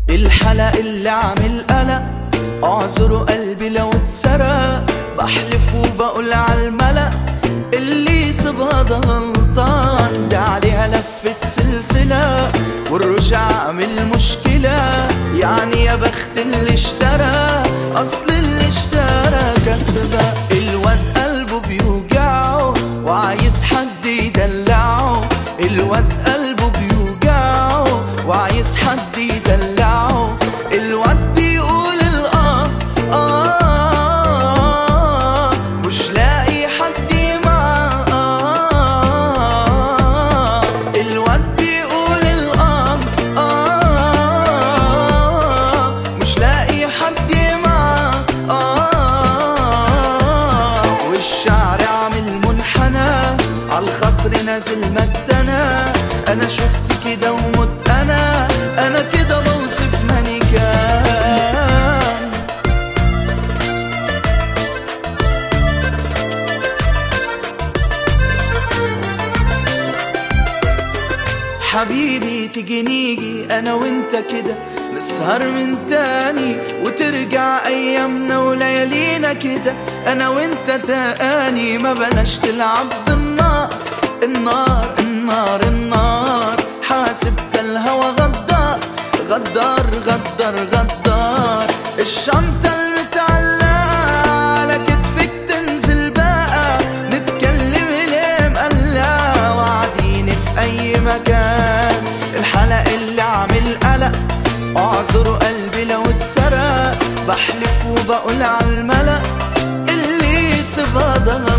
الحلق اللي عامل قلق اعذروا قلبي لو اتسرق بحلف وبقول عالملأ اللي يسيبها ده غلطان ده عليها لفة سلسلة والرجع عامل مشكلة يعني يا بخت اللي اشترى اصل اللي اشترى كسبة الواد قلبه بيوجعه وعايز حد يدلعه الواد قلبه بيوجعه وعايز حد يدلعه الواد بيقول الاه آه مش لاقي حد معاه آه الواد بيقول الاه آه مش لاقي حد معاه آه والشعر عامل منحنى عالخصر نازل مدنا انا شفت كده ومت انا انا كده بوصف مانيكان حبيبي تيجي نيجي انا وانت كده نسهر من تاني وترجع ايامنا وليالينا كده انا وانت تاني ما بلاش تلعب بالنار النار النار النار حاسب ده الهوى غدار غدار غدار غدار الشنطة المتعلقة على كتفك تنزل بقى نتكلم ليه مقلقة وقاعدين في أي مكان الحلق اللي عامل قلق اعذروا قلبي لو اتسرق بحلف وبقول عالملأ اللي يسيبها ده